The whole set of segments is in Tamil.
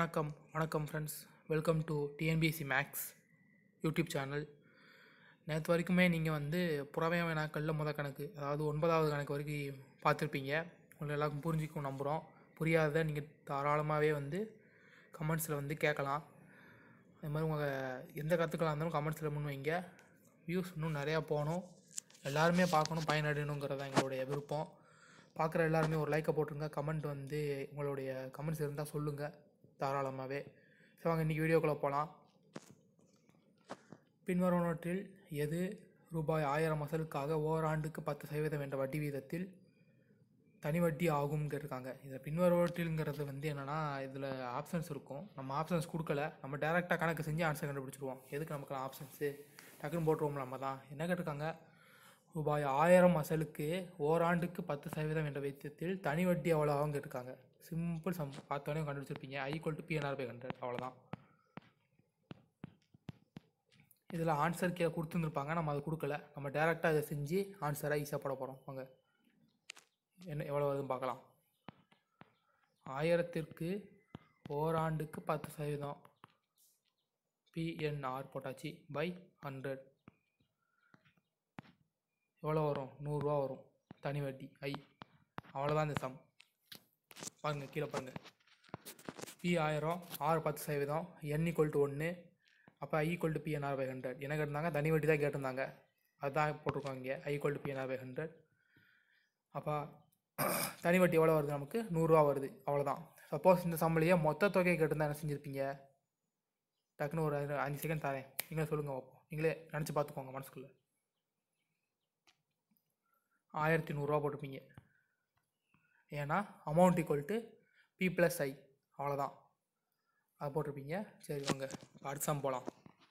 வணக்கம் வணக்கம் friends welcome to TNPSC maths YouTube channel நேற்று வரைக்குமே நீங்கள் வந்து புறவை வினாக்களில் முத கணக்கு அதாவது ஒன்பதாவது கணக்கு வரைக்கும் பார்த்துருப்பீங்க உங்களுக்கு எல்லாருக்கும் புரிஞ்சிக்கும் நம்புகிறோம் புரியாததை நீங்கள் தாராளமாகவே வந்து கமெண்ட்ஸில் வந்து கேட்கலாம் அது மாதிரி உங்கள் எந்த கருத்துக்களாக இருந்தாலும் கமெண்ட்ஸில் முன் வைங்க வியூஸ் இன்னும் நிறையா போகணும் எல்லாருமே பார்க்கணும் பயனடையணுங்கிறது தான் எங்களுடைய விருப்பம் பார்க்குற எல்லாருமே ஒரு லைக்கை போட்டுருங்க கமெண்ட் வந்து உங்களுடைய கமெண்ட்ஸ் இருந்தால் சொல்லுங்கள் தாராளமாகவே சரி வாங்க இன்றைக்கி வீடியோக்குள்ளே போகலாம் பின்வருவனவற்றில் எது ரூபாய் ஆயிரம் அசலுக்காக ஓராண்டுக்கு பத்து சதவீதம் என்ற வட்டி வீதத்தில் தனி வட்டி ஆகும்னு கேட்டிருக்காங்க இதில் பின்வருவற்றில்ங்கிறது வந்து என்னென்னா இதில் ஆப்ஷன்ஸ் இருக்கும் நம்ம ஆப்ஷன்ஸ் கொடுக்கல நம்ம டேரெக்டாக கணக்கு செஞ்சு ஆன்சர் கண்டுபிடிச்சிருவோம் எதுக்கு நமக்கு ஆப்ஷன்ஸு டக்குன்னு போட்டுருவோம் நம்ம தான் என்ன கேட்டிருக்காங்க ரூபாய் ஆயிரம் அசலுக்கு ஓராண்டுக்கு பத்து சதவீதம் என்ற விதத்தில் தனி வட்டி எவ்வளோ ஆகும் கேட்டிருக்காங்க சிம்பிள் சம் பார்த்தோன்னே கண்டுபிடிச்சிருப்பீங்க I equal to PNR by hundred அவ்வளோதான் இதில் ஆன்சர் கீழே கொடுத்துருந்துருப்பாங்க நம்ம அதை கொடுக்கல நம்ம டேரெக்டாக இதை செஞ்சு ஆன்சராக ஈஸியாக போட போகிறோம் வாங்க என்ன எவ்வளோ வருதுன்னு பார்க்கலாம் ஆயிரத்திற்கு ஓராண்டுக்கு பத்து சதவீதம் பிஎன்ஆர் போட்டாச்சு பை ஹண்ட்ரட் எவ்வளோ வரும் நூறுரூவா வரும் தனி வட்டி ஐ அவ்வளோதான் இந்த சம் பாருங்கள் கீழே பாருங்கள் பி ஆயிரம் ஆறு பத்து சதவீதம் என் ஈக்குவல் டு ஒன்று அப்போ I equal to PNR by hundred என்ன கேட்டிருந்தாங்க தனி வட்டி தான் கேட்டிருந்தாங்க அதுதான் போட்டிருக்கோம் இங்கே I equal to PNR by hundred அப்போ தனி வட்டி எவ்வளோ வருது நமக்கு நூறுரூவா வருது அவ்வளோதான் சப்போஸ் இந்த சம்பளையே மொத்த தொகையை கேட்டிருந்தா என்ன செஞ்சுருப்பீங்க டக்குன்னு ஒரு அஞ்சு- அஞ்சு செகண்ட் தரேன் நீங்களே சொல்லுங்கள் பார்ப்போம் நீங்களே நினச்சி பார்த்துக்கோங்க மனசுக்குள்ளே ஆயிரத்தி நூறுரூவா போட்டிருப்பீங்க ஏன்னா amount equal to P plus I அவ்வளோதான் அது போட்டிருப்பீங்க சரி வாங்க அடுத்த சம் போகலாம்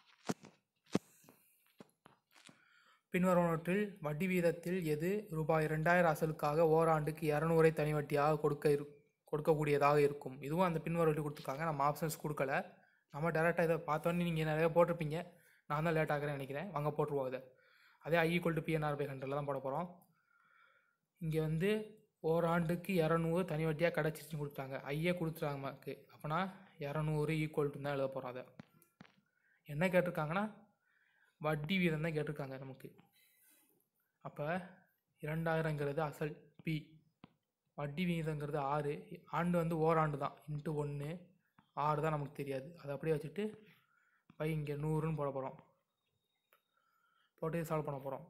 பின்வருவனவற்றில் வட்டி வீதத்தில் எது ரூபாய் ரெண்டாயிரம் அசலுக்காக ஓராண்டுக்கு இரநூறை தனி வட்டியாக கொடுக்க இரு கொடுக்கக்கூடியதாக இருக்கும் இதுவும் அந்த பின்வரும் வட்டி கொடுத்துருக்காங்க நம்ம ஆப்ஷன்ஸ் கொடுக்கல நம்ம டேரெக்டாக இதை பார்த்தோன்னே நீங்கள் நிறைய போட்டிருப்பீங்க நான் தான் லேட் ஆகிறேன்னு நினைக்கிறேன் வாங்க போட்டுருவோம் இதை அதே I equal to PNR by ஹண்ட்ரடில் தான் போட போகிறோம் இங்கே வந்து ஓராண்டுக்கு இரநூறு தனி வட்டியாக கிடச்சிருச்சுன்னு கொடுத்தாங்க ஐயே கொடுத்துட்டாங்க நமக்கு அப்போனா இரநூறு ஈக்குவல் டு தான் எழுத போகிறோம் அதை என்ன கேட்டிருக்காங்கன்னா வட்டி வீதம் தான் கேட்டிருக்காங்க நமக்கு அப்போ இரண்டாயிரங்கிறது அசல் பி வட்டி வீதங்கிறது ஆறு ஆண்டு வந்து ஓராண்டு தான் இன்ட்டு ஒன்று ஆறு தான் நமக்கு தெரியாது அதை அப்படியே வச்சுட்டு பை இங்கே நூறுன்னு போட போகிறோம் போட்டு சால்வ் பண்ண போகிறோம்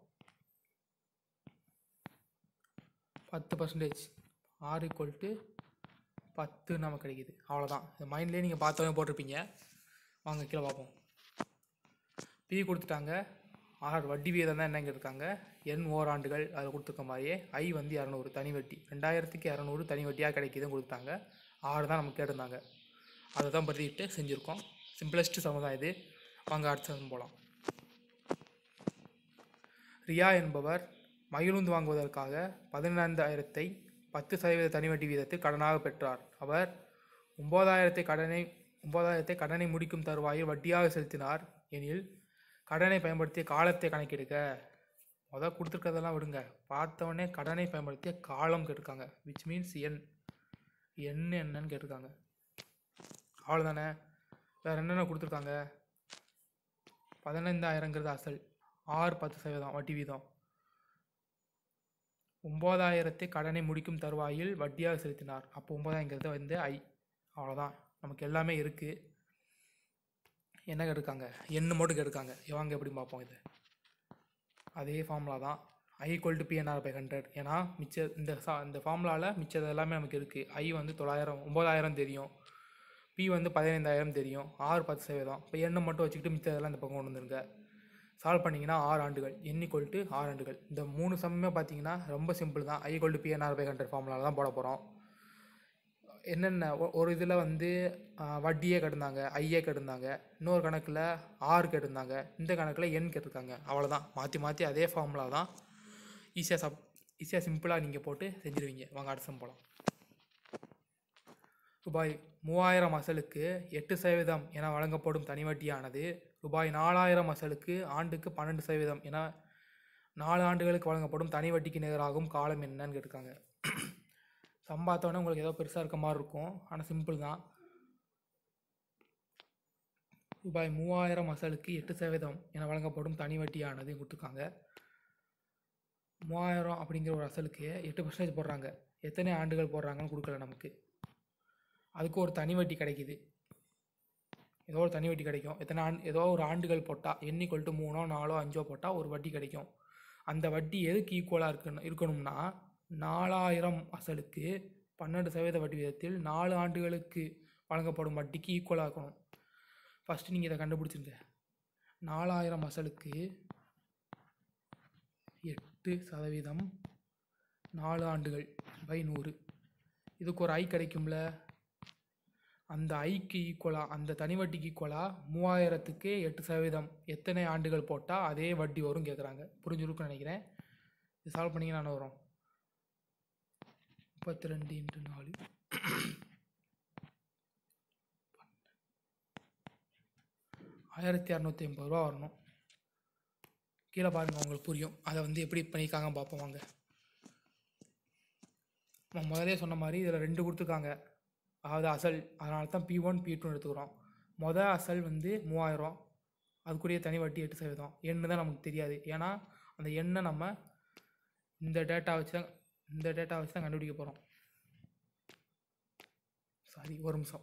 பத்து பர்சன்டேஜ் ஆர் ஈக்குவல் டு பத்து நமக்கு கிடைக்குது அவ்வளோதான் இந்த மைண்ட்லேயே நீங்கள் பார்த்தவங்க போட்டிருப்பீங்க வாங்க கீழே பார்ப்போம் பி கொடுத்துட்டாங்க ஆர் வட்டி வீதம் தான் என்ன கேட்டிருக்காங்க எண் ஓராண்டுகள் அதில் கொடுத்துருக்க மாதிரியே ஐ வந்து இரநூறு தனி வட்டி ரெண்டாயிரத்துக்கு இரநூறு தனி வட்டியாக கிடைக்குதுன்னு கொடுத்தாங்க ஆறு தான் நமக்கு கேட்டிருந்தாங்க அதை தான் பற்றிட்டு செஞ்சுருக்கோம் சிம்பிளஸ்ட் சம தான் இது வாங்க அடுத்த சம் போகலாம் ரியா என்பவர் மகிழுந்து வாங்குவதற்காக பதினைந்தாயிரத்தை பத்து சதவீத தனி வட்டி வீதத்தில் கடனாக பெற்றார் அவர் ஒம்பதாயிரத்தை கடனை ஒம்பதாயிரத்தை கடனை முடிக்கும் தருவாயில் வட்டியாக செலுத்தினார் எனில் கடனை பயன்படுத்திய காலத்தை கணக்கெடுக்க முத கொடுத்துருக்கதெல்லாம் விடுங்க பார்த்தவொடனே கடனை பயன்படுத்திய காலம் கேட்டிருக்காங்க விச் மீன்ஸ் எண் எண் என்னன்னு கேட்டிருக்காங்க அவ்வளோதானே வேறு என்னென்ன கொடுத்துருக்காங்க பதினைந்தாயிரங்கிறது அசல் ஆறு பத்து சதவீதம் வட்டி வீதம் ஒம்பதாயிரத்தை கடனை முடிக்கும் தருவாயில் வட்டியாக செலுத்தினார் அப்போ ஒம்பதாயிரங்கிறது வந்து ஐ அவ்வளோதான் நமக்கு எல்லாமே இருக்குது என்ன கேட்டிருக்காங்க எண்ணு மட்டும் கேட்டிருக்காங்க வாங்க எப்படி பார்ப்போம் இது அதே ஃபார்முலா தான் I equal to PNR by hundred ஏன்னா மிச்ச இந்த சா இந்த ஃபார்முலாவில் மிச்சது எல்லாமே நமக்கு இருக்குது ஐ வந்து தொள்ளாயிரம் ஒம்பதாயிரம் தெரியும் பி வந்து பதினைந்தாயிரம் தெரியும் ஆறு பத்து சதவீதம் இப்போ எண்ணை மட்டும் வச்சுக்கிட்டு மிச்சதெல்லாம் இந்த பக்கம் கொண்டு வந்துருங்க சால்வ் பண்ணிங்கன்னா ஆறு ஆண்டுகள் என் ஈக்குவல் டு ஆறு ஆண்டுகள் இந்த மூணு சமமே பார்த்தீங்கன்னா ரொம்ப சிம்பிள் தான் I equal to PNR by hundred ஃபார்முலாவில் தான் போட போகிறோம் என்னென்ன ஒ- ஒரு இதில் வந்து ஆ, வட்டியே கெடுந்தாங்க ஐயே கெடுந்தாங்க இன்னொரு கணக்கில் ஆறு கெடுந்தாங்க இந்த கணக்கில் எண் கேட்டிருக்காங்க அவ்வளோதான் மாற்றி மாற்றி அதே ஃபார்முலா தான் ஈஸியாக சப் ஈஸியாக சிம்பிளாக நீங்கள் போட்டு செஞ்சுருவீங்க வாங்க அடுத்த சம் போகலாம் ரூபாய் மூவாயிரம் அசலுக்கு எட்டு சதவீதம் என வழங்கப்படும் தனி வட்டியானது ரூபாய் நாலாயிரம் அசலுக்கு ஆண்டுக்கு பன்னெண்டு சதவீதம் என நாலு ஆண்டுகளுக்கு வழங்கப்படும் தனி வட்டிக்கு நிகராகும் காலம் என்னன்னு கேட்டிருக்காங்க சம்பாத்தோடனே உங்களுக்கு ஏதோ பெருசாக இருக்க மாதிரி இருக்கும் ஆனால் சிம்பிள் தான் ரூபாய் மூவாயிரம் அசலுக்கு எட்டு சதவீதம் என வழங்கப்படும் தனி வட்டியானது கொடுத்துருக்காங்க மூவாயிரம் அப்படிங்கிற ஒரு அசலுக்கு எட்டு பர்சன்டேஜ் போடுறாங்க எத்தனை ஆண்டுகள் போடுறாங்கன்னு கொடுக்கல நமக்கு அதுக்கு ஒரு தனி வட்டி கிடைக்குது ஏதோ ஒரு தனி வட்டி கிடைக்கும் எத்தனை ஆண்டு ஏதோ ஒரு ஆண்டுகள் போட்டால் எண்ணிக்கொல் டு மூணோ நாலோ அஞ்சோ போட்டால் ஒரு வட்டி கிடைக்கும் அந்த வட்டி எதுக்கு ஈக்குவலாக இருக்கணும் இருக்கணும்னா நாலாயிரம் அசலுக்கு பன்னெண்டு சதவீத வட்டி விதத்தில் நாலு ஆண்டுகளுக்கு வழங்கப்படும் வட்டிக்கு ஈக்குவலாக இருக்கணும் ஃபஸ்ட்டு நீங்கள் இதை கண்டுபிடிச்சிருங்க நாலாயிரம் அசலுக்கு எட்டு சதவீதம் நாலு ஆண்டுகள் பை நூறு இதுக்கு ஒரு ஐ கிடைக்கும்ல அந்த ஐக்கு ஈக்குவலாக அந்த தனி வட்டிக்கு ஈக்குவலாக மூவாயிரத்துக்கு எட்டு சதவீதம் எத்தனை ஆண்டுகள் போட்டால் அதே வட்டி வரும் கேட்குறாங்க புரிஞ்சிருக்குன்னு நினைக்கிறேன் இது சால்வ் பண்ணிங்கன்னா என்ன வரும் முப்பத்தி ரெண்டு இன்ட்டு நாலு ஆயிரத்தி இரநூத்தி ஐம்பது ரூபா வரணும் கீழே பாருங்கள் உங்களுக்கு புரியும் அதை வந்து எப்படி பண்ணியிருக்காங்க பார்ப்போம் வாங்க நான் முதலே சொன்ன மாதிரி இதில் ரெண்டு கொடுத்துருக்காங்க அதாவது அசல் அதனால தான் பி ஒன் பி டூன்னு எடுத்துக்கிறோம் மொதல் அசல் வந்து மூவாயிரம் அதுக்குரிய தனி வட்டி எட்டு சதவீதம் எண்ணு தான் நமக்கு தெரியாது ஏன்னா அந்த எண்ணை நம்ம இந்த டேட்டா வச்சு தான் இந்த டேட்டா வச்சு தான் கண்டுபிடிக்க போகிறோம் சாரி ஒரு நிமிஷம்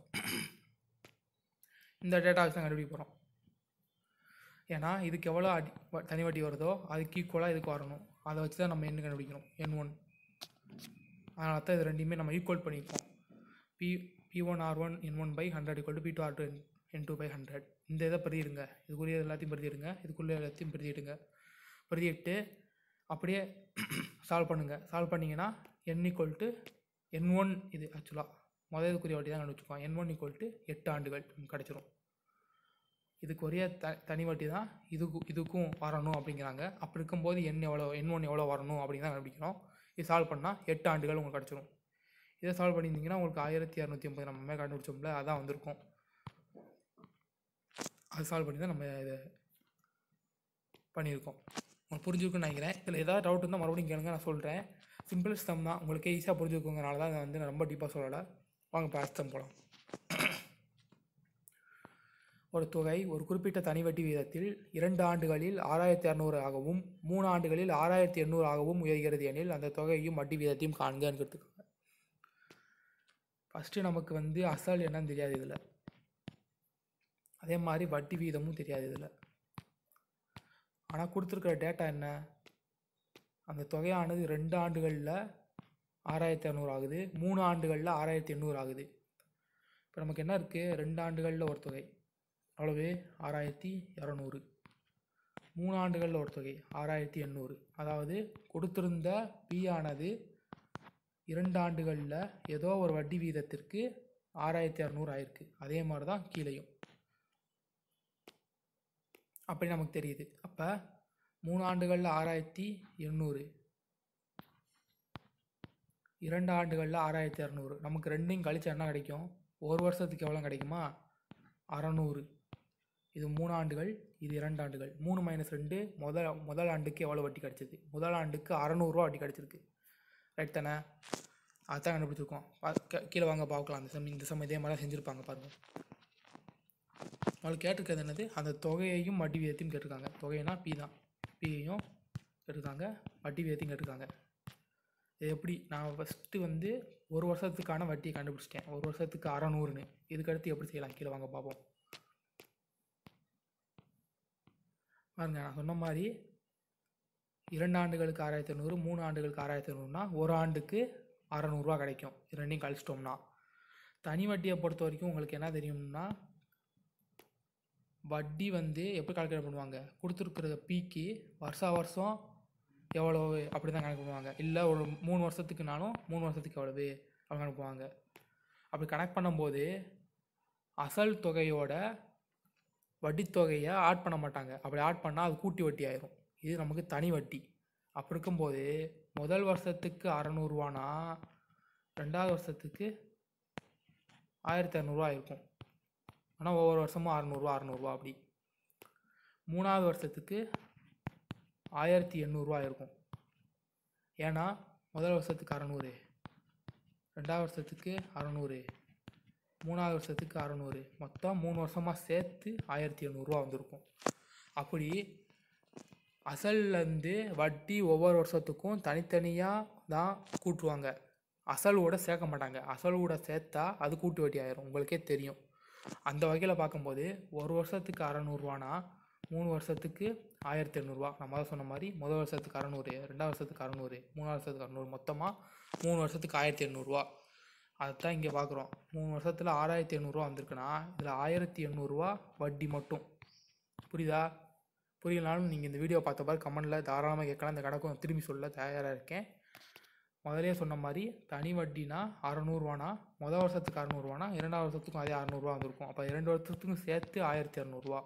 இந்த டேட்டா வச்சு தான் கண்டுபிடிக்க போகிறோம் ஏன்னா இதுக்கு எவ்வளோ அடி வ- தனி வட்டி வருதோ அதுக்கு ஈக்குவலாக இதுக்கு வரணும் அதை வச்சு தான் நம்ம எண்ணு கண்டுபிடிக்கணும் என் ஒன் அதனால தான் இது ரெண்டையுமே நம்ம ஈக்குவல் பண்ணியிருக்கோம் P P one R one N one by hundred equal to P two R two N two by hundred இந்த இதை பிரதிடுங்க இதுக்குரிய எல்லாத்தையும் பிரதிடுங்க இதுக்குள்ளே எல்லாத்தையும் பிரதிடுங்க பிரதிட்டு அப்படியே சால்வ் பண்ணுங்கள் சால்வ் பண்ணிங்கன்னா N equal to N one இது ஆக்சுவலாக முதல் இதுக்குரிய வட்டி தான் கண்டுபிடிச்சிருக்கோம் என் ஒன் ஈக்குவல் டு எட்டு ஆண்டுகள் நமக்கு கிடச்சிரும் இதுக்கு ஒரே த தனி வட்டி தான் இதுக்கும் இதுக்கும் வரணும் அப்படிங்கிறாங்க அப்படி இருக்கும்போது எண் எவ்வளோ எண் ஒன் எவ்வளோ வரணும் அப்படின்னு தான் கண்டுபிடிக்கணும் இது சால்வ் பண்ணால் எட்டு ஆண்டுகள் உங்களுக்கு கிடச்சிரும் இதை சால்வ் பண்ணியிருந்தீங்கன்னா உங்களுக்கு ஆயிரத்தி இரநூத்தி ஐம்பது நம்ம மேலே கண்டுபிடிச்சோம்ல அதான் வந்திருக்கும் அது சால்வ் பண்ணி தான் நம்ம இதை பண்ணியிருக்கோம் உங்களுக்கு புரிஞ்சிருக்குன்னு நினைக்கிறேன் இதில் ஏதாவது டவுட் இருந்தால் மறுபடியும் கேளுங்க நான் சொல்கிறேன் சிம்பிள் ஸ்டம் தான் உங்களுக்கு ஈஸியாக புரிஞ்சுக்கோங்கனால தான் இதை வந்து நான் ரொம்ப டீப்பாக சொல்லலை வாங்க இப்போ அர்த்தம் போகலாம் ஒரு தொகை ஒரு குறிப்பிட்ட தனி வட்டி வீதத்தில் இரண்டு ஆண்டுகளில் ஆறாயிரத்தி இரநூறு ஆகவும் மூணு ஆண்டுகளில் ஆறாயிரத்தி எண்ணூறு ஆகவும் உயர்கிறது எனில் அந்த தொகையையும் வட்டி வீதத்தையும் காண்கன்னு கொடுத்துருக்காங்க ஃபஸ்ட்டு நமக்கு வந்து அசல் என்னன்னு தெரியாது இதில் அதே மாதிரி வட்டி வீதமும் தெரியாது இதில் ஆனால் கொடுத்துருக்குற டேட்டா என்ன அந்த தொகையானது ரெண்டு ஆண்டுகளில் ஆறாயிரத்தி இரநூறு ஆகுது மூணு ஆண்டுகளில் ஆறாயிரத்தி எண்ணூறு ஆகுது இப்போ நமக்கு என்ன இருக்குது ரெண்டு ஆண்டுகளில் ஒரு தொகை அவ்வளவு ஆறாயிரத்தி இரநூறு மூணு ஆண்டுகளில் ஒரு தொகை ஆறாயிரத்தி எண்ணூறு அதாவது கொடுத்திருந்த பி ஆனது இரண்டு ஆண்டுகளில் ஏதோ ஒரு வட்டி வீதத்திற்கு ஆறாயிரத்தி இரநூறு ஆயிருக்கு அதே மாதிரி தான் கீழேயும் அப்படி நமக்கு தெரியுது அப்போ மூணு ஆண்டுகளில் ஆறாயிரத்தி எண்ணூறு இரண்டு ஆண்டுகளில் ஆறாயிரத்தி இரநூறு நமக்கு ரெண்டையும் கழிச்சா என்ன கிடைக்கும் ஒரு வருஷத்துக்கு எவ்வளோ கிடைக்குமா அறநூறு இது மூணு ஆண்டுகள் இது இரண்டு ஆண்டுகள் மூணு மைனஸ் ரெண்டு முதல் முதல் ஆண்டுக்கு எவ்வளோ வட்டி கிடச்சிது முதல் ஆண்டுக்கு அறநூறுவா வட்டி கிடச்சிருக்கு ரைட் தானே அதான் கண்டுபிடிச்சிருக்கோம் பா- கீ- கீழே வாங்க பார்க்கலாம் அந்த சம் இந்த சம் இதே மாதிரி தான் செஞ்சுருப்பாங்க பாருங்கள் அவங்களுக்கு கேட்டிருக்கிறது என்னது அந்த தொகையையும் வட்டி விகிதத்தையும் கேட்டிருக்காங்க தொகைனா பி தான் பியையும் கேட்டிருக்காங்க வட்டி விகிதத்தையும் கேட்டிருக்காங்க இது எப்படி நான் ஃபஸ்ட்டு வந்து ஒரு வருஷத்துக்கான வட்டியை கண்டுபிடிச்சிட்டேன் ஒரு வருஷத்துக்கு அறநூறுன்னு இதுக்கடுத்து எப்படி செய்யலாம் கீழே வாங்க பார்ப்போம் பாருங்க நான் சொன்ன மாதிரி இரண்டு ஆண்டுகளுக்கு ஆறாயிரத்தி ஐநூறு மூணு ஆண்டுகளுக்கு ஆறாயிரத்தி ஐநூறுனா ஒரு ஆண்டுக்கு அறநூறுவா கிடைக்கும் இது ரெண்டையும் கழிச்சிட்டோம்னா தனி வட்டியை பொறுத்த வரைக்கும் உங்களுக்கு என்ன தெரியும்னா வட்டி வந்து எப்படி கால்குலேட் பண்ணுவாங்க கொடுத்துருக்குற பிக்கு வருஷா வருஷம் எவ்வளோ அப்படி தான் கணக்கு பண்ணுவாங்க இல்லை ஒரு மூணு வருஷத்துக்குனாலும் மூணு வருஷத்துக்கு எவ்வளவு அப்படி கணக்கு பண்ணுவாங்க அப்படி கணக்கு பண்ணும்போது அசல் தொகையோட வட்டி தொகையை ஆட் பண்ண மாட்டாங்க அப்படி ஆட் பண்ணால் அது கூட்டி வட்டி ஆயிரும் இது நமக்கு தனி வட்டி அப்படி இருக்கும்போது முதல் வருஷத்துக்கு அறநூறுவானா ரெண்டாவது வருஷத்துக்கு ஆயிரத்தி இரநூறுவா இருக்கும் ஆனால் ஒவ்வொரு வருஷமும் அறநூறுவா அறநூறுவா அப்படி மூணாவது வருஷத்துக்கு ஆயிரத்தி எண்ணூறுரூவா இருக்கும் ஏன்னா முதல் வருஷத்துக்கு அறநூறு ரெண்டாவது வருஷத்துக்கு அறநூறு மூணாவது வருஷத்துக்கு அறநூறு மொத்தம் மூணு வருஷமாக சேர்த்து ஆயிரத்தி எண்ணூறுரூவா வந்திருக்கும் அப்படி அசல்லேருந்து வட்டி ஒவ்வொரு வருஷத்துக்கும் தனித்தனியாக தான் கூட்டுவாங்க அசலோட சேர்க்க மாட்டாங்க அசலோட சேர்த்தா அது கூட்டு வட்டி ஆயிரும் உங்களுக்கே தெரியும் அந்த வகையில் பார்க்கும்போது ஒரு வருஷத்துக்கு அறநூறுவானா மூணு வருஷத்துக்கு ஆயிரத்தி எண்ணூறுவா நான் முதல்ல சொன்ன மாதிரி முதல் வருஷத்துக்கு அறநூறு ரெண்டாவது வருஷத்துக்கு அறநூறு மூணாவது வருஷத்துக்கு அறநூறு மொத்தமாக மூணு வருஷத்துக்கு ஆயிரத்தி எண்ணூறுவா அதுதான் இங்கே பார்க்குறோம் மூணு வருஷத்தில் ஆறாயிரத்தி எண்ணூறுவா வந்திருக்குன்னா இதில் ஆயிரத்தி எண்ணூறுரூவா வட்டி மட்டும் புரியுதா புரியலனாலும் நீங்கள் இந்த வீடியோ பார்த்த பாரு கமெண்டில் தாராளமாக கேட்கலாம் இந்த கணக்கும் திரும்பி சொல்ல தயாராக இருக்கேன் முதலே சொன்ன மாதிரி தனி வட்டினா அறநூறுவானா முதல் வருஷத்துக்கு அறநூறுவானா இரண்டாவது வருஷத்துக்கும் அதே அறநூறுவா வந்திருக்கும் அப்போ இரண்டு வருஷத்துக்கும் சேர்த்து ஆயிரத்தி இரநூறுவா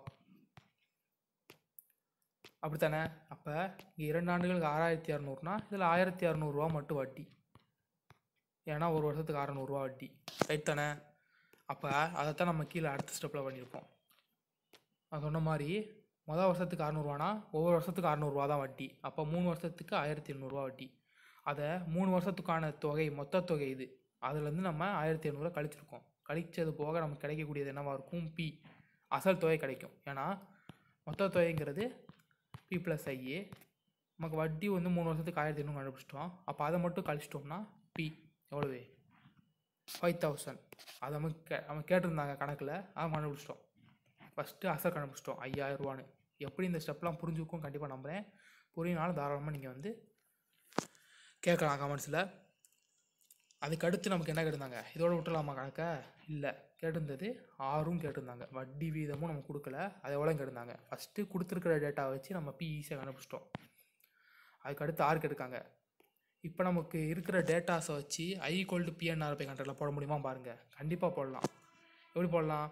அப்படித்தானே அப்போ இங்கே இரண்டு ஆண்டுகளுக்கு ஆறாயிரத்தி இரநூறுனா இதில் ஆயிரத்தி இரநூறுவா மட்டும் வட்டி ஏன்னா ஒரு வருஷத்துக்கு அறநூறுவா வட்டி ரைட் தானே அப்போ அதைத்தான் நம்ம கீழே அடுத்த ஸ்டெப்பில் பண்ணியிருப்போம் நான் சொன்ன மாதிரி மொதல் வருஷத்துக்கு அறநூறுவானா ஒவ்வொரு வருஷத்துக்கு அறநூறுவா தான் வட்டி அப்போ மூணு வருஷத்துக்கு ஆயிரத்தி எண்ணூறுவா வட்டி அதை மூணு வருஷத்துக்கான தொகை மொத்த தொகை இது அதுலேருந்து நம்ம ஆயிரத்தி எண்ணூறுவா கழிச்சிருக்கோம் கழிச்சது போக நமக்கு கிடைக்கக்கூடியது என்னவா இருக்கும் பி அசல் தொகை கிடைக்கும் ஏன்னா மொத்த தொகைங்கிறது பி ப்ளஸ் ஐஏ நமக்கு வட்டி வந்து மூணு வருஷத்துக்கு ஆயிரத்தி எண்ணூறு கண்டுபிடிச்சிட்டோம் அப்போ அதை மட்டும் கழிச்சிட்டோம்னா பி எவ்வளவு ஃபைவ் தௌசண்ட் அதை நம்ம கே நம்ம கேட்டிருந்தாங்க கணக்கில் அதை கண்டுபிடிச்சிட்டோம் ஃபஸ்ட்டு அசல் கண்டுபிடிச்சிட்டோம் ஐயாயிரரூவான்னு எப்படி இந்த ஸ்டெப்லாம் புரிஞ்சுக்கும் கண்டிப்பாக நம்புகிறேன் புரியினாலும் தாராளமாக நீங்கள் வந்து கேட்கலாம் கமெண்ட்ஸில் அதுக்கு அடுத்து நமக்கு என்ன கேட்டிருந்தாங்க இதோட விட்டுலாமா கணக்க இல்லை கேட்டிருந்தது ஆறும் கேட்டிருந்தாங்க வட்டி வீதமும் நம்ம கொடுக்கல அது எவ்வளோ கேட்டிருந்தாங்க ஃபஸ்ட்டு கொடுத்துருக்கிற டேட்டாவை வச்சு நம்ம பி ஈஸியாக கண்டுபிடிச்சிட்டோம் அதுக்கு அடுத்து ஆறு கேட்டிருக்காங்க இப்போ நமக்கு இருக்கிற டேட்டாஸை வச்சு ஐ கோல்டு பிஎன்ஆர் பை கண்ட்ரில் போட முடியுமா பாருங்கள் கண்டிப்பாக போடலாம் எப்படி போடலாம்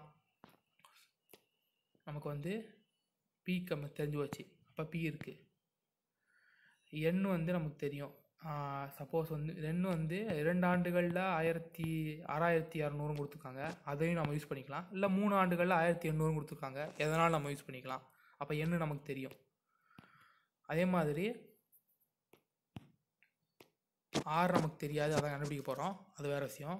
நமக்கு வந்து பி கம் தெரிஞ்சு வச்சு அப்போ பி இருக்குது எண் வந்து நமக்கு தெரியும் சப்போஸ் வந்து எண் வந்து இரண்டு ஆண்டுகளில் ஆயிரத்தி ஆறாயிரத்தி இரநூறும் கொடுத்துருக்காங்க அதையும் நம்ம யூஸ் பண்ணிக்கலாம் இல்லை மூணு ஆண்டுகளில் ஆயிரத்தி எண்ணூறும் கொடுத்துருக்காங்க எதனால் நம்ம யூஸ் பண்ணிக்கலாம் அப்போ எண் நமக்கு தெரியும் அதே மாதிரி ஆறு நமக்கு தெரியாது அதான் கண்டுபிடிக்க போகிறோம் அது வேறு விஷயம்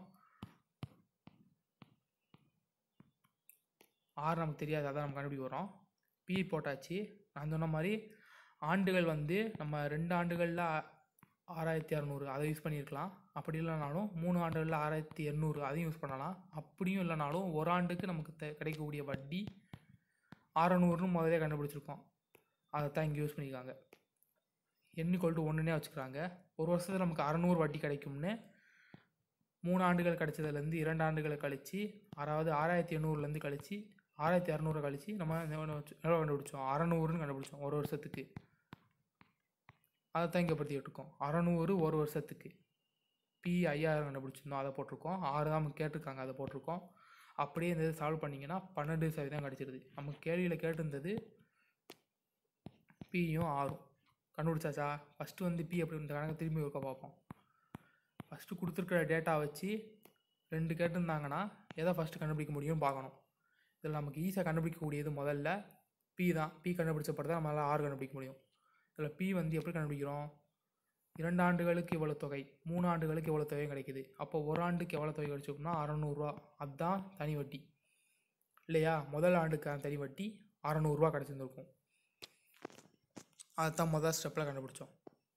ஆறு நமக்கு தெரியாது அதான் நம்ம கண்டுபிடிக்க போகிறோம் பி போட்டாச்சு நான் சொன்ன மாதிரி ஆண்டுகள் வந்து நம்ம ரெண்டு ஆண்டுகளில் ஆறாயிரத்தி இரநூறு அதை யூஸ் பண்ணியிருக்கலாம் அப்படி இல்லைனாலும் மூணு ஆண்டுகளில் ஆறாயிரத்தி எண்ணூறு அதையும் யூஸ் பண்ணலாம் அப்படியும் இல்லைனாலும் ஒரு ஆண்டுக்கு நமக்கு தெ கிடைக்கக்கூடிய வட்டி அறநூறுன்னு முதலே கண்டுபிடிச்சிருக்கோம் அதை தான் இங்கே யூஸ் பண்ணியிருக்காங்க எண்ணிக்கொல்ட்டு ஒன்றுனே வச்சுக்கிறாங்க ஒரு வருஷத்தில் நமக்கு அறநூறு வட்டி கிடைக்கும்னு மூணு ஆண்டுகள் கிடைச்சதுலேருந்து இரண்டு ஆண்டுகளை கழித்து அதாவது ஆறாயிரத்தி எண்ணூறுலேருந்து கழித்து ஆறாயிரத்தி இரநூறு கழித்து நம்ம எவ்வளோ கண்டுபிடிச்சோம் அறநூறுன்னு கண்டுபிடிச்சோம் ஒரு வருஷத்துக்கு அதை தான் இங்கே பற்றி விட்டுருக்கோம் அறநூறு ஒரு வருஷத்துக்கு பி ஐயாயிரம் கண்டுபிடிச்சிருந்தோம் அதை போட்டிருக்கோம் ஆறு தான் நமக்கு கேட்டிருக்காங்க அதை போட்டிருக்கோம் அப்படியே இந்த இது சால்வ் பண்ணிங்கன்னா பன்னெண்டு சதவீதம் கிடச்சிருது நம்ம கேள்வியில் கேட்டிருந்தது பியும் ஆறும் கண்டுபிடிச்சாச்சா ஃபஸ்ட்டு வந்து பி அப்படி இந்த கணக்கு திரும்பி ஒருக்க பார்ப்போம் ஃபஸ்ட்டு கொடுத்துருக்குற டேட்டா வச்சு ரெண்டு கேட்டிருந்தாங்கன்னா எதை ஃபஸ்ட்டு கண்டுபிடிக்க முடியும்னு பார்க்கணும் இதில் நமக்கு ஈஸியாக கண்டுபிடிக்கக்கூடியது முதல்ல பி தான் பி கண்டுபிடிச்ச பிறகு தான் நம்மளால் ஆறு கண்டுபிடிக்க முடியும் இதில் பி வந்து எப்படி கண்டுபிடிக்கிறோம் இரண்டு ஆண்டுகளுக்கு இவ்வளோ தொகை மூணு ஆண்டுகளுக்கு இவ்வளோ தொகை கிடைக்குது அப்போ ஒரு ஆண்டுக்கு எவ்வளோ தொகை கிடைச்சிருக்கும்னா அறநூறுவா அதுதான் தனி வட்டி இல்லையா முதல் ஆண்டுக்கான தனி வட்டி அறநூறுவா கிடச்சிருந்துருக்கும் அதுதான் முதல் ஸ்டெப்பில் கண்டுபிடிச்சோம்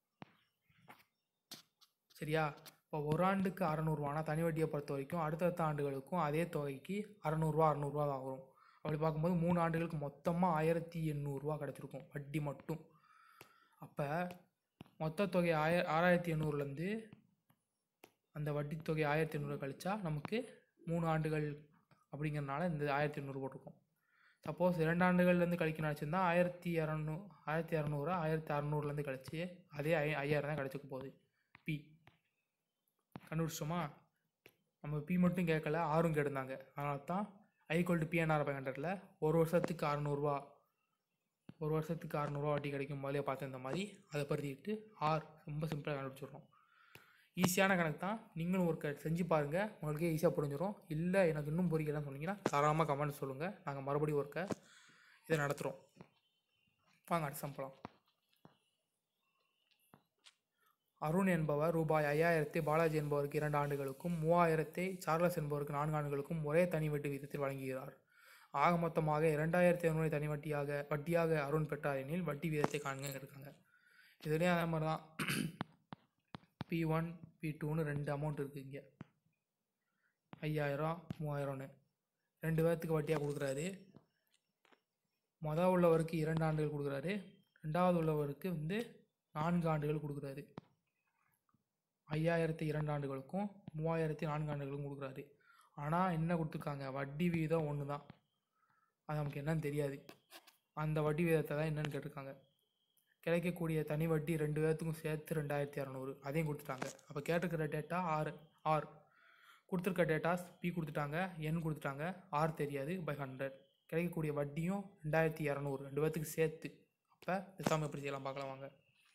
சரியா இப்போ ஒரு ஆண்டுக்கு அறநூறுவானா தனி வட்டியை பொறுத்த வரைக்கும் அடுத்தடுத்த ஆண்டுகளுக்கும் அதே தொகைக்கு அறநூறுவா அறநூறுவா தான் வரும் அப்படி பார்க்கும்போது மூணு ஆண்டுகளுக்கு மொத்தமாக ஆயிரத்தி எண்ணூறுரூவா கிடச்சிருக்கும் வட்டி மட்டும் அப்போ மொத்த தொகை ஆய ஆறாயிரத்தி எண்ணூறுலேருந்து அந்த வட்டி தொகை ஆயிரத்தி எண்ணூறு கழிச்சா நமக்கு மூணு ஆண்டுகள் அப்படிங்கிறனால இந்த ஆயிரத்தி எண்ணூறு போட்டிருக்கோம் சப்போஸ் இரண்டு ஆண்டுகள்லேருந்து கழிக்கணும் வச்சுருந்தா ஆயிரத்தி இரநூ ஆயிரத்தி இரநூறு ஆயிரத்தி அறநூறுலேருந்து கழிச்சு அதே ஐ ஐயாயிரம் தான் கிடச்சிக்க போகுது பி கண்டுபிடிச்சோமா நம்ம பி மட்டும் கேட்கல ஆறும் கேட்டிருந்தாங்க அதனால தான் ஐகோல்டு பிஎன்ஆர் ஃபைவ் ஹண்ட்ரடில் ஒரு வருஷத்துக்கு அறநூறுவா ஒரு வருஷத்துக்கு அறநூறுவா வட்டி கிடைக்கும் முதலே பார்த்து இந்த மாதிரி அதை பருத்திக்கிட்டு ஆர் ரொம்ப சிம்பிளாக கண்டுபிடிச்சிடுறோம் ஈஸியான கணக்கு தான் நீங்களும் ஒரு க செஞ்சு பாருங்கள் உங்களுக்கே ஈஸியாக புரிஞ்சிடும் இல்லை எனக்கு இன்னும் புரியலன்னு சொன்னீங்கன்னா தாராளமாக கமெண்ட் சொல்லுங்கள் நாங்கள் மறுபடியும் ஒருக்க இதை நடத்துகிறோம் வாங்க அடுத்த சம்பளம் அருண் என்பவர் ரூபாய் ஐயாயிரத்தை பாலாஜி என்பவருக்கு இரண்டு ஆண்டுகளுக்கும் மூவாயிரத்தை சார்லஸ் என்பவருக்கு நான்கு ஆண்டுகளுக்கும் ஒரே தனி வட்டி விகிதத்தில் வழங்குகிறார் ஆக மொத்தமாக இரண்டாயிரத்தி ஐநூறு தனி வட்டியாக வட்டியாக அருண் பெற்றார் எனில் வட்டி வீதத்தை காண்க இருக்காங்க இதுலேயும் அதே மாதிரி தான் பி ஒன் பி டூன்னு ரெண்டு அமௌண்ட் இருக்குது இங்கே ஐயாயிரம் மூவாயிரம்னு ரெண்டு பேர்த்துக்கு வட்டியாக கொடுக்குறாரு மொதல் உள்ளவருக்கு இரண்டு ஆண்டுகள் கொடுக்குறாரு ரெண்டாவது உள்ளவருக்கு வந்து நான்கு ஆண்டுகள் கொடுக்குறாரு ஐயாயிரத்தி இரண்டு ஆண்டுகளுக்கும் மூவாயிரத்தி நான்கு ஆண்டுகளுக்கும் கொடுக்குறாரு ஆனால் என்ன கொடுத்துருக்காங்க வட்டி வீதம் ஒன்று தான் அது நமக்கு என்னன்னு தெரியாது அந்த வட்டி வீதத்தை தான் என்னன்னு கேட்டிருக்காங்க கிடைக்கக்கூடிய தனி வட்டி ரெண்டு பேர்த்துக்கும் சேர்த்து ரெண்டாயிரத்தி இரநூறு அதையும் கொடுத்துட்டாங்க அப்போ கேட்டிருக்கிற டேட்டா ஆறு ஆர் கொடுத்துருக்க டேட்டாஸ் பி கொடுத்துட்டாங்க என் கொடுத்துட்டாங்க ஆர் தெரியாது பை ஹண்ட்ரட் கிடைக்கக்கூடிய வட்டியும் ரெண்டாயிரத்தி இரநூறு ரெண்டு பேர்த்துக்கு சேர்த்து அப்போ எக்ஸாம் எப்படி செய்யலாம் பார்க்கலாம் வாங்க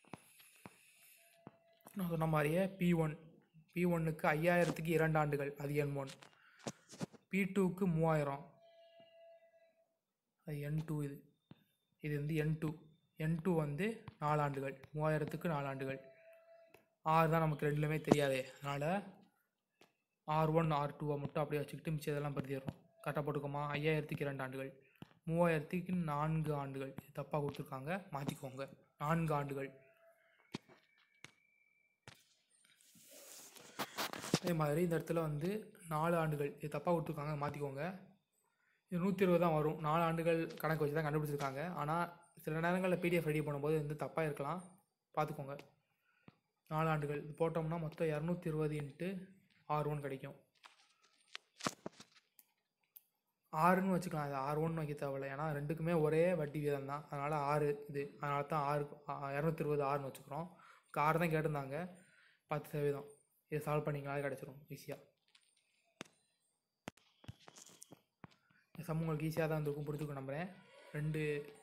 நான் சொன்ன மாதிரியே பி ஒன் பி ஒன்னுக்கு ஐயாயிரத்துக்கு இரண்டு ஆண்டுகள் அது என் ஒன் பி டூக்கு மூவாயிரம் அது என் டூ இது இது வந்து என் டூ என் டூ வந்து நாலு ஆண்டுகள் மூவாயிரத்துக்கு நாலு ஆண்டுகள் ஆறு தான் நமக்கு ரெண்டுலுமே தெரியாதே அதனால் ஆர் ஒன் ஆர் டூவை மட்டும் அப்படியே வச்சுக்கிட்டு மிச்சம் இதெல்லாம் படுத்திடுறோம் கரெக்டாக போட்டுக்கோமா ஐயாயிரத்துக்கு இரண்டு ஆண்டுகள் மூவாயிரத்துக்கு நான்கு ஆண்டுகள் இது தப்பாக கொடுத்துருக்காங்க மாற்றிக்கோங்க நான்கு ஆண்டுகள் அதே மாதிரி இந்த இடத்துல வந்து நாலு ஆண்டுகள் இது தப்பாக கொடுத்துருக்காங்க மாற்றிக்கோங்க இது நூற்றி இருபது தான் வரும் நாலு ஆண்டுகள் கணக்கு வச்சு தான் கண்டுபிடிச்சிருக்காங்க ஆனால் சில நேரங்களில் பிடிஎஃப் ரெடி பண்ணும்போது வந்து தப்பாக இருக்கலாம் பார்த்துக்கோங்க நாலு ஆண்டுகள் இது போட்டோம்னா மொத்தம் இரநூத்தி இருபது இன்ட்டு ஆர் ஒன் கிடைக்கும் ஆறுன்னு வச்சுக்கலாம் அது ஆர் ஒன் வைக்க தேவையில்ல ஏன்னா ரெண்டுக்குமே ஒரே வட்டி வீதம் தான் அதனால் ஆறு இது அதனால தான் ஆறு இரநூத்தி இருபது ஆறுன்னு வச்சுக்கிறோம் ஆறு தான் கேட்டிருந்தாங்க பத்து சதவீதம் இதை சால்வ் பண்ணிங்கனாலே கிடச்சிரும் ஈஸியாக இந்த சம் உங்களுக்கு ஈஸியாக தான் இருந்திருக்கும் புரிஞ்சுக்க நம்புகிறேன் ரெண்டு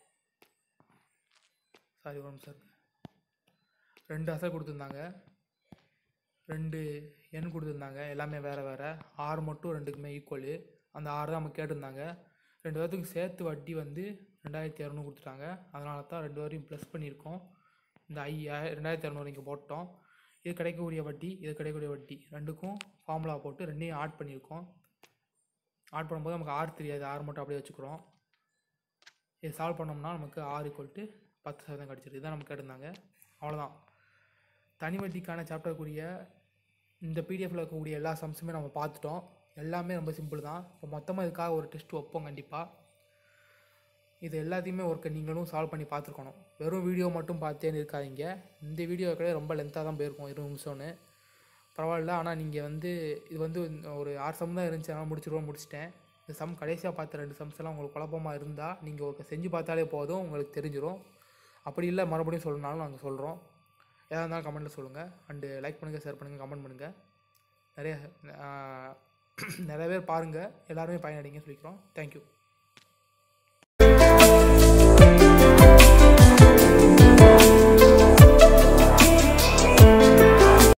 சாரி ஒரு நிமிஷம் இருங்க. ரெண்டு அசல் கொடுத்துருந்தாங்க ரெண்டு எண் கொடுத்துருந்தாங்க எல்லாமே வேறு வேறு ஆறு மட்டும் ரெண்டுக்குமே ஈக்குவலு அந்த ஆறு தான் நம்ம கேட்டிருந்தாங்க ரெண்டு பேர்த்துக்கும் சேர்த்து வட்டி வந்து ரெண்டாயிரத்தி இரநூறு கொடுத்துட்டாங்க அதனால தான் ரெண்டு பேரையும் ப்ளஸ் பண்ணியிருக்கோம் இந்த ஐ ரெண்டாயிரத்தி இரநூறு இங்கே போட்டோம் இது கிடைக்கக்கூடிய வட்டி இது கிடைக்கக்கூடிய வட்டி ரெண்டுக்கும் ஃபார்முலா போட்டு ரெண்டையும் ஆட் பண்ணியிருக்கோம் ஆட் பண்ணும்போது நமக்கு ஆறு தெரியாது ஆறு மட்டும் அப்படியே வச்சுக்கிறோம் இது சால்வ் பண்ணோம்னா நமக்கு ஆறு ஈக்குவல் பத்து சதவீதம் கிடச்சிருக்கு இதான் நம்ம கேட்டிருந்தாங்க அவ்வளோதான் தனி வட்டிக்கான சாப்டருக்குரிய இந்த பிடிஎஃப்பில் இருக்கக்கூடிய எல்லா சம்ஸுமே நம்ம பார்த்துட்டோம் எல்லாமே ரொம்ப சிம்பிள் தான் இப்போ மொத்தமாக இதுக்காக ஒரு டெஸ்ட் வைப்போம் கண்டிப்பாக இது எல்லாத்தையுமே ஒர்க்கை நீங்களும் சால்வ் பண்ணி பார்த்துருக்கணும் வெறும் வீடியோ மட்டும் பார்த்தேன்னு இருக்காதீங்க இந்த வீடியோ கிடையாது ரொம்ப லென்த்தாக தான் போயிருக்கும் இருபது நிமிஷம்னு பரவாயில்ல ஆனால் நீங்கள் வந்து இது வந்து ஒரு ஆறு சம் தான் இருந்துச்சு அதனால் முடிச்சிருவோம் முடிச்சிட்டேன் இந்த சம் கடைசியாக பார்த்த ரெண்டு சம்ஸ் எல்லாம் உங்களுக்கு குழப்பமாக இருந்தால் நீங்கள் ஒரு செஞ்சு பார்த்தாலே போதும் உங்களுக்கு தெரிஞ்சிடும் அப்படி இல்லை மறுபடியும் சொல்லணும்னாலும் நாங்கள் சொல்கிறோம் எதாக இருந்தாலும் கமெண்ட்டில் சொல்லுங்கள் அண்டு லைக் பண்ணுங்கள் ஷேர் பண்ணுங்கள் கமெண்ட் பண்ணுங்கள் நிறைய ஆஹ், நிறைய பேர் பாருங்கள் எல்லாருமே பயனடைங்க சொல்லிக்கிறோம் தேங்க்யூ